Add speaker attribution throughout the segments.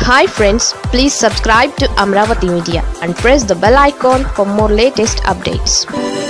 Speaker 1: hi friends please subscribe to Amaravati media and press the bell icon for more latest updates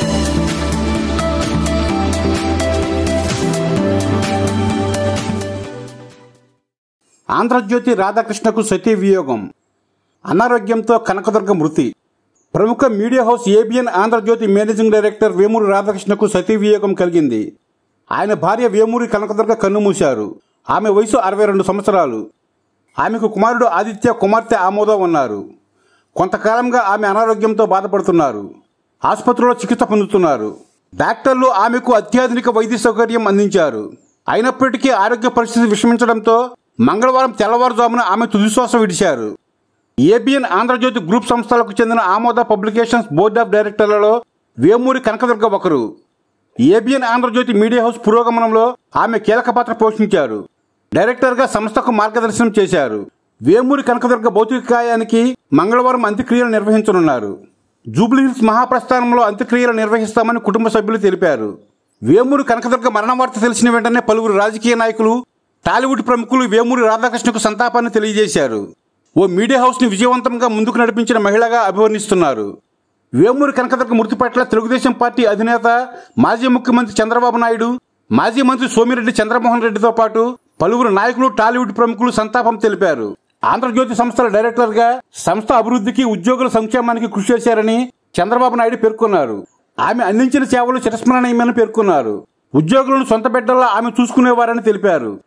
Speaker 2: Andhrajyothi రాధాకృష్ణకు సతీ వియోగం అనారోగ్యంతో కనకదుర్గ మృతి ప్రముఖ media house ABN Andhrajyothi managing director Vemuri రాధాకృష్ణకు సతీ వియోగం కలిగింది ఆయన భార్య వేమూరి కనకదుర్గ కన్నుమూశారు ఆమె వయసు అరవై రెండు సంవత్సరాలు ఆమెకు కుమారుడు ఆదిత్య కుమార్తె ఆమోదం ఉన్నారు కొంతకాలంగా ఆమె అనారోగ్యంతో బాధపడుతున్నారు ఆసుపత్రిలో చికిత్స పొందుతున్నారు డాక్టర్లు ఆమెకు అత్యాధునిక వైద్య సౌకర్యం అందించారు అయినప్పటికీ ఆరోగ్య పరిస్థితి విషమించడంతో మంగళవారం తెల్లవారుజామున ఆమె తుదిశ్వాస విడిచారు ఏబిఎన్ ఆంధ్రజ్యోతి గ్రూప్ సంస్థలకు చెందిన ఆమోద పబ్లికేషన్స్ బోర్డ్ ఆఫ్ డైరెక్టర్లలో వేమూరి కనకదుర్గ ఒకరు ఏబిఎన్ ఆంధ్రజ్యోతి మీడియా హౌస్ పురోగమనంలో ఆమె కీలక పాత్ర పోషించారు డైరెక్టర్గా సంస్థకు మార్గదర్శనం చేశారు వేమూరి కనకదుర్గ భౌతిక కాయానికి మంగళవారం అంత్యక్రియలు నిర్వహించనున్నారు జూబ్లీహిల్స్ మహాప్రస్థానంలో అంత్యక్రియలు నిర్వహిస్తామని కుటుంబ సభ్యులు తెలిపారు వేమూరి కనకదుర్గ మరణ వార్త తెలిసిన వెంటనే పలువురు రాజకీయ నాయకులు టాలీవుడ్ ప్రముఖులు వేమూరి రాధాకృష్ణకు సంతాపాన్ని తెలియజేశారు ఓ మీడియా హౌస్ ని విజయవంతంగా ముందుకు నడిపించిన మహిళగా అభివర్ణిస్తున్నారు వేమూరి కనకదుర్గ మృతి పట్ల తెలుగుదేశం పార్టీ అధినేత మాజీ ముఖ్యమంత్రి చంద్రబాబు నాయుడు మాజీ మంత్రి సోమిరెడ్డి చంద్రమోహన్ రెడ్డితో పాటు పలువురు నాయకులు టాలీవుడ్ ప్రముఖులు సంతాపం తెలిపారు ఆంధ్రజ్యోతి సంస్థల డైరెక్టర్ గా సంస్థ అభివృద్ధికి ఉద్యోగుల సంక్షేమానికి కృషి చేశారని చంద్రబాబు నాయుడు పేర్కొన్నారు ఆమె అందించిన సేవలు చిరస్మరణీయమని పేర్కొన్నారు ఉద్యోగులను సొంత బిడ్డల్లా ఆమె చూసుకునేవారని తెలిపారు